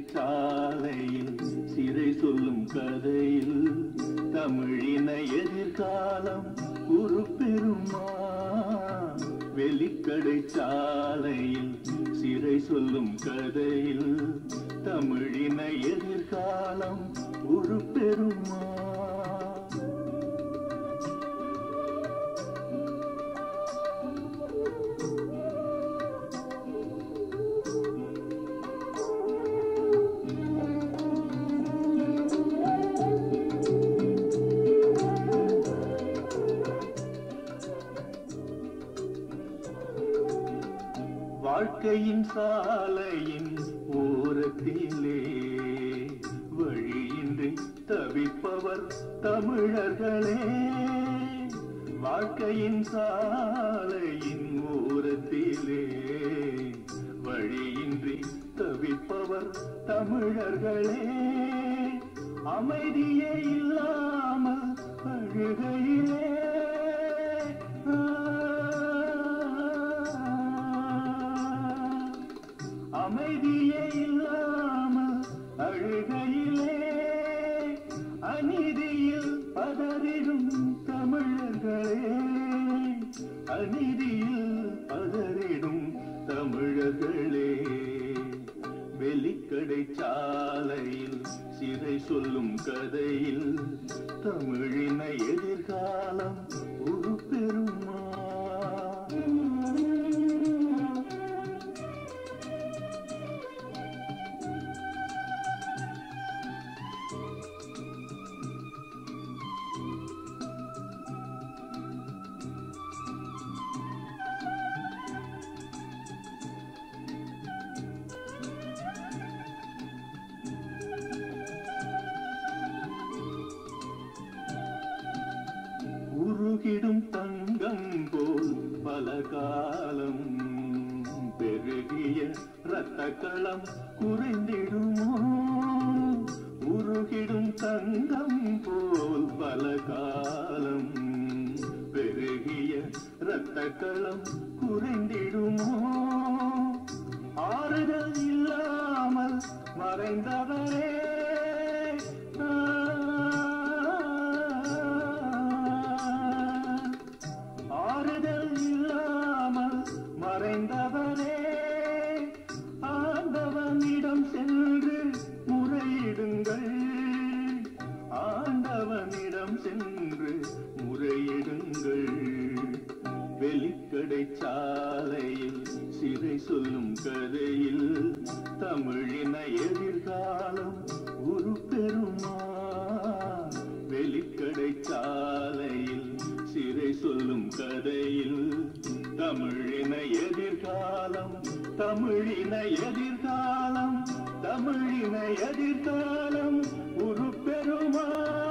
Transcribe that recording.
சாலையில் சிறை சொல்லும் கதையில் தமிழின எதிர்காலம் உருப்பெருமா வெளிக்கடை சாலையில் சிறை சொல்லும் கதையில் தமிழின எதிர்காலம் உருப்பெருமா வாழ்க்கையின் சாலையின் ஓரத்திலே வழியின்றி தவிப்பவர் தமிழர்களே வாழ்க்கையின் சாலையின் ஓரத்திலே வழியின்றி தவிப்பவர் தமிழர்களே அமைதியே இல்லாமல் அழுகையிலே அமைதியே இல்லாமல் அழுகையிலே அநீதியில் பதறிடும் தமிழர்களே அநீதியில் பதறிடும் தமிழர்களே வெளிக்கடை சாலையில் சிறை சொல்லும் கதையில் தமிழின எதிர்காலம் உருப்பெருமா உருகிடும் தங்கம் போல் பல காலம் பெருகிய இரத்த களம் குறைந்திடுமோ உருகிடும் தங்கம் போல் பல காலம் பெருகிய இரத்த களம் குறைந்திடுமோ ஆறுதல் இல்லாமல் மறைந்தவரே ஆறுதல் இல்லாமல் மறைந்தவரே ஆண்டவனிடம் சென்று முறையிடுங்கள் ஆண்டவனிடம் சென்று முறையிடுங்கள் வெளிக்கடை சாலையில் சிறை சொல்லும் கதையில் தமிழின எதிர்காலம் உருப்பெருமா வெளிக்கடை சாலையில் சிறை சொல்லும் கதையில் தமிழின எதிர்காலம் தமிழின எதிர்காலம் தமிழின எதிர்காலம் உருப்பெருமா